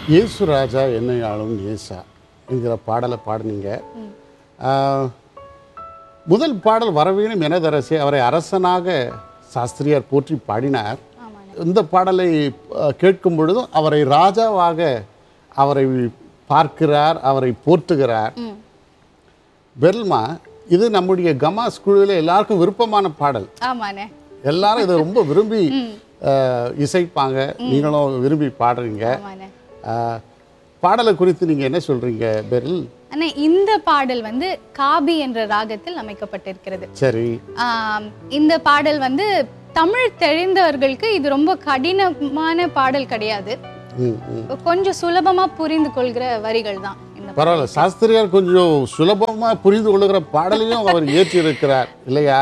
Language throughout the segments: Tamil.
இயேசு ராஜா என்னை ஆளும் ஏசா என்கிற பாடலை பாடினீங்க ஆஹ், முதல் பாடல் வரவேணும் எனதரசே அவரை அரசனாக சாஸ்திரியார் போற்றி பாடினார் இந்த பாடலை அஹ், கேட்கும் பொழுதும் அவரை ராஜாவாக அவரை பார்க்கிறார் அவரை போற்றுகிறார் பெர்ல்மா இது நம்முடைய கமாஸ் குழுவில் எல்லாருக்கும் விருப்பமான பாடல் ஆமாண்ணே எல்லாரும் இதை ரொம்ப விரும்பி அஹ், இசைப்பாங்க நீங்களும் விரும்பி பாடுறீங்க ஆமாண்ணே அஹ், பாடலை குறித்து நீங்கள் என்ன சொல்கிறீங்க பெரில் அண்ணே இந்த பாடல் வந்து காபி என்ற ராகத்தில் அமைக்கப்பட்டிருக்கிறது சரி ஆம், இந்த பாடல் வந்து தமிழ் தெரிந்தவர்களுக்கு இது ரொம்ப கடினமான பாடல் கிடையாது ம் ம் கொஞ்சம் சுலபமா புரிந்து கொள்கிற வரிகள் தான் இந்த பரவாயில்ல சாஸ்திரியார் கொஞ்சம் சுலபமாக புரிந்து கொள்ளுகிற பாடலையும் அவர் ஏற்றிருக்கிறார் இல்லையா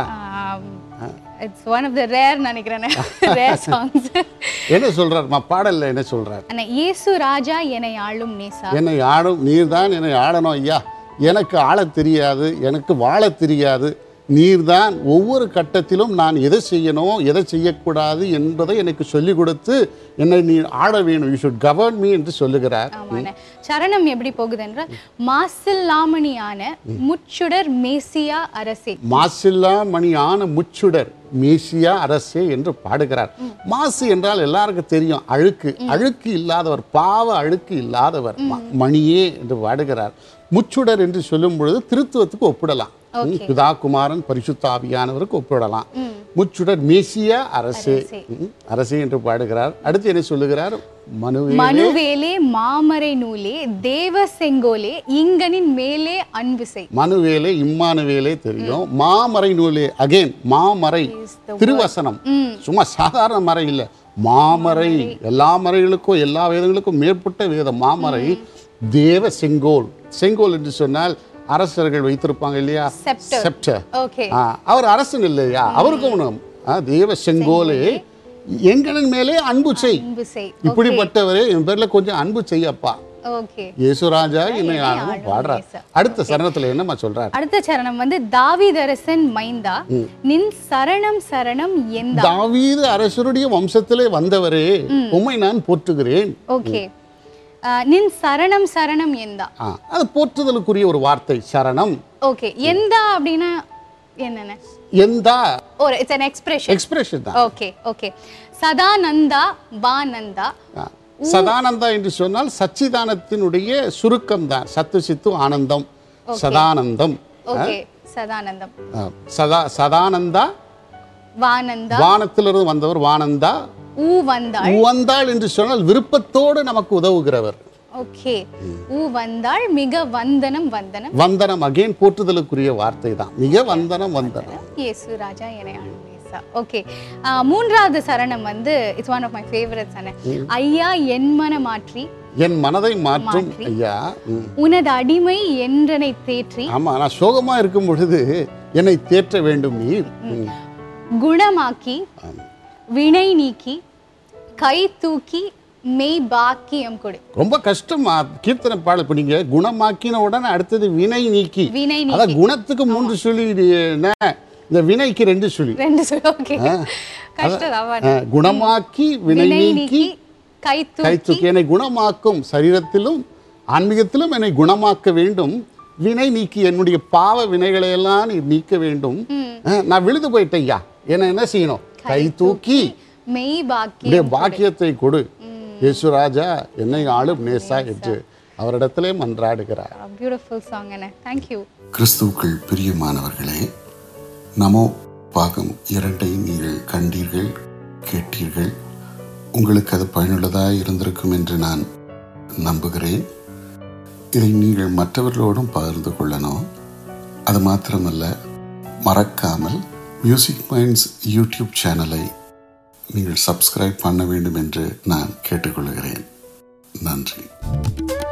it's one of the rare நினைக்கிறேன் ரேர் சாங்ஸ் என்ன சொல்றாருமா பாடல்ல என்ன சொல்றார் அண்ணா இயேசு ராஜா என்னை ஆளும் நேசா என்னை ஆடும் நீர்தான் என்னை ஆடணும் ஐயா எனக்கு ஆளத் தெரியாது எனக்கு வாழத் தெரியாது நீர்தான் ஒவ்வொரு கட்டத்திலும் நான் எதை செய்யணும் எதை செய்யக்கூடாது என்பதை எனக்கு சொல்லிக் கொடுத்து என்னை நீ ஆட வேணும் யூ ஷுட் கவர்ன் மீ என்று சொல்லுகிறார் ஆமாண்ணே சரணம் எப்படி போகுது என்றால் மாசில்லாமணியான முச்சுடர் மேசியா அரசே மாசில்லா மணியான முச்சுடர் மேசியா அரசே என்று பாடுகிறார் மாசு என்றால் எல்லாருக்கும் தெரியும் அழுக்கு அழுக்கு இல்லாதவர் பாவ அழுக்கு இல்லாதவர் ம- மணியே என்று பாடுகிறார் முச்சுடர் என்று சொல்லும் பொழுது திருத்துவத்துக்கு ஒப்பிடலாம் ம், பிதா குமாரன் பரிசுத்த ஆவியானவருக்கு ஒப்பிடலாம் முச்சுடர் மேசியா அரசே அரசே. ம், அரசே என்று பாடுகிறார் அடுத்து என்ன சொல்லுகிறார் மனுவே மனுவேலே மாமரை நூலே தேவ செங்கோலே இங்கனின் மேலே அன்பு செய் மனுவேலே இம்மானுவேலே தெரியும் மாமறை நூலே அகைன் மாமறை திருவசனம் சும்மா சாதாரண மறை இல்லை மாமறை எல்லா மறைகளுக்கும் எல்லா வேதங்களுக்கும் மேற்பட்ட வேதம் மாமறை தேவ செங்கோல் செங்கோல் என்று சொன்னால் அரசர்கள் வைத்திருப்பாங்க இல்லையா Scepter. செப்டர் ஓகே அவர் அரசன் இல்லையா அவருக்கும் ஒண்ணும். ஆ, தேவ செங்கோலே எங்களின் மேலே அன்பு செய் அன்பு செய் இப்படிப்பட்டவரே என் பேர்ல கொஞ்சம் அன்பு செய்யப்பா ஓகே இயேசுராஜா என்னை ஆளும் ஆளும் பாடுறார் இயேசு. அடுத்த சரணத்துல என்னம்மா சொல்றார் அடுத்த சரணம் வந்து தாவிதரசன் மைந்தா நின் சரணம் சரணம் எந்தா தாவீது அரசருடைய வம்சத்திலே வந்தவரே உம்மை நான் போற்றுகிறேன் ஓகே நின் சரணம் சரணம் எந்தா ஆ, அது போற்றுதலுக்குரிய ஒரு வார்த்தை சரணம் ஓகே எந்தா அப்படின்னா என்னென்ன எந்தா ஒரு இட்ஸ் an எக்ஸ்பிரஷன் எக்ஸ்பிரஷன் தான் ஓகே ஓகே சதானந்தா பானந்தா ஆ. சதானந்தா என்று சொன்னால் சச்சிதானத்தினுடைய சுருக்கம் தான் சத்து சித்து ஆனந்தம் சதானந்தம் ஓகே சதானந்தம் ஆ, சதா சதானந்தா வானந்தா வானத்திலிருந்து வந்தவர் வானந்தா ஊ வந்தாள் வந்தாள் என்று சொன்னால் விருப்பத்தோடு நமக்கு உதவுகிறவர் ஓகே ஊ வந்தாள் மிக வந்தனம் வந்தனம் வந்தனம் அகைன் போற்றுதலுக்குரிய வார்த்தை தான் மிக வந்தனம் வந்தனம் இயேசு ராஜா என்னை ஆளுமேசா ஓகே மூன்றாவது சரணம் வந்து it's one of my favourite சரணம் ஐயா என் மன மாற்றி என் மனதை மாற்றும் ஐயா ம். உனது அடிமை என்றனை தேற்றி ஆமா நான் சோகமா இருக்கும் பொழுது என்னை தேற்ற வேண்டும் நீர் ம். குணமாக்கி வினை நீக்கி கை தூக்கி மெய் பாக்கியம் கொடு ரொம்ப கஷ்டமா கீர்த்தனை பாடல் இப்ப நீங்க குணமாக்கின உடனே அடுத்தது வினை நீக்கி வினை நீ அதான் குணத்துக்கு மூன்று சுழி என்ன, இந்த வினைக்கு ரெண்டு சுழி ரெண்டு சொல் ஓகே கஷ்டம் ஆ, குணமாக்கி வினை வினை நீக்கி நீக்கி கை கை தூக்கி தூக்கி என்னை குணமாக்கும் சரீரத்திலும் ஆன்மீகத்திலும் என்னை குணமாக்க வேண்டும் வினை நீக்கி என்னுடைய பாவ வினைகளை எல்லாம் நீ நீக்க வேண்டும் ஆ, நான் விழுது போயிட்டேன் ஐயா என்ன என்ன செய்யணும் கை தூக்கி மெய் பாக்கியம் உடைய பாக்கியத்தை கொடு இயேசுராஜா என்னை ஆளும் நேசா என்று அவரிடத்திலே மன்றாடுகிறார் பியூட்டிஃபுல் சாங் என்ன தேங்க்யூ கிறிஸ்துவுக்குள் பிரியமானவர்களே நமோ பாகம் இரண்டை நீங்கள் கண்டீர்கள் கேட்டீர்கள் உங்களுக்கு அது பயனுள்ளதாக இருந்திருக்கும் என்று நான் நம்புகிறேன் இதை நீங்கள் மற்றவர்களோடும் பகிர்ந்து கொள்ளணும் அது மாத்திரமல்ல மறக்காமல் மியூசிக் மைண்ட்ஸ் யூடியூப் சேனலை நீங்கள் சப்ஸ்கிரைப் பண்ண வேண்டும் என்று நான் கேட்டுக்கொள்கிறேன் நன்றி